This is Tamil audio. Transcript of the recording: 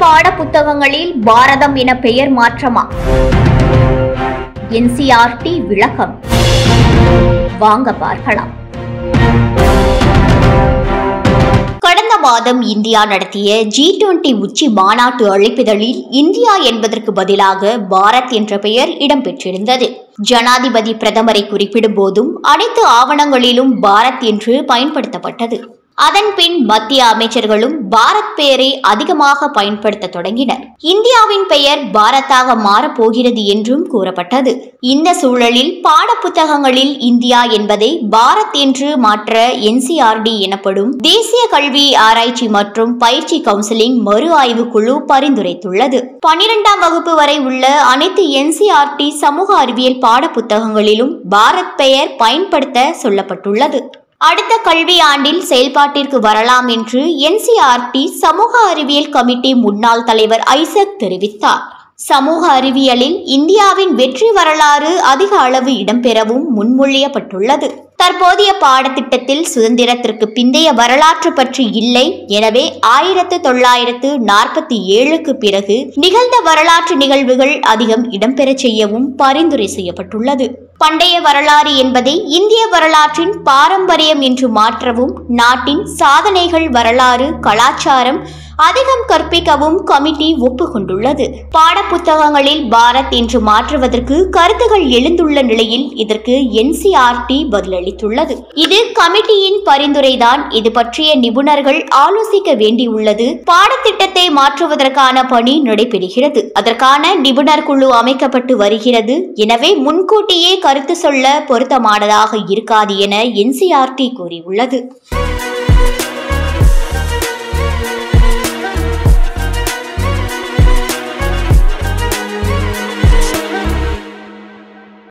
பாட புத்தகங்களில் பாரதம் என பெயர் மாற்றமா என்சிஆர்டி விளக்கம் வாங்க பார்க்கலாம் கடந்த மாதம் இந்தியா நடத்திய ஜி டுவெண்டி உச்சி மாநாட்டு அழைப்பிதழில் இந்தியா என்பதற்கு பதிலாக பாரத் என்ற பெயர் இடம்பெற்றிருந்தது ஜனாதிபதி பிரதமரை குறிப்பிடும் போதும் அனைத்து ஆவணங்களிலும் பாரத் என்று பயன்படுத்தப்பட்டது அதன் பின் மத்திய அமைச்சர்களும் பாரத் பெயரை அதிகமாக பயன்படுத்த தொடங்கினர் இந்தியாவின் பெயர் பாரத்தாக மாறப்போகிறது என்றும் கூறப்பட்டது இந்த சூழலில் பாடப்புத்தகங்களில் இந்தியா என்பதை பாரத் என்று மாற்ற என்சிஆர்டி எனப்படும் தேசிய கல்வி ஆராய்ச்சி மற்றும் பயிற்சி கவுன்சிலிங் மறு ஆய்வு குழு பரிந்துரைத்துள்ளது பனிரெண்டாம் வகுப்பு வரை உள்ள அனைத்து என்சிஆர்டி சமூக அறிவியல் பாடப்புத்தகங்களிலும் பாரத் பெயர் பயன்படுத்த சொல்லப்பட்டுள்ளது அடுத்த கல்வி ஆண்டில் செயல்பாட்டிற்கு வரலாம் என்று என்சிஆர்டி சமூக அறிவியல் கமிட்டி முன்னாள் தலைவர் ஐசக் தெரிவித்தார் சமூக அறிவியலில் இந்தியாவின் வெற்றி வரலாறு அதிக அளவு இடம்பெறவும் முன்மொழியப்பட்டுள்ளது தற்போதைய பாடத்திட்டத்தில் சுதந்திரத்திற்கு பிந்தைய வரலாற்று பற்றி இல்லை எனவே ஆயிரத்து தொள்ளாயிரத்து நாற்பத்தி ஏழுக்கு பிறகு நிகழ்ந்த வரலாற்று நிகழ்வுகள் அதிகம் இடம்பெறச் செய்யவும் பரிந்துரை செய்யப்பட்டுள்ளது பண்டைய வரலாறு என்பதை இந்திய வரலாற்றின் பாரம்பரியம் என்று மாற்றவும் நாட்டின் சாதனைகள் வரலாறு கலாச்சாரம் அதிகம் கற்பிக்கவும் கமிட்டி ஒப்புக்கொண்டுள்ளது பாடப்புத்தகங்களில் பாரத் என்று மாற்றுவதற்கு கருத்துகள் எழுந்துள்ள நிலையில் இதற்கு என்சிஆர்டி பதிலளித்துள்ளது இது கமிட்டியின் பரிந்துரைதான் இது பற்றிய நிபுணர்கள் ஆலோசிக்க வேண்டியுள்ளது பாடத்திட்டத்தை மாற்றுவதற்கான பணி நடைபெறுகிறது அதற்கான நிபுணர் குழு அமைக்கப்பட்டு வருகிறது எனவே முன்கூட்டியே கருத்து சொல்ல பொருத்தமானதாக இருக்காது என என்சிஆர்டி கூறியுள்ளது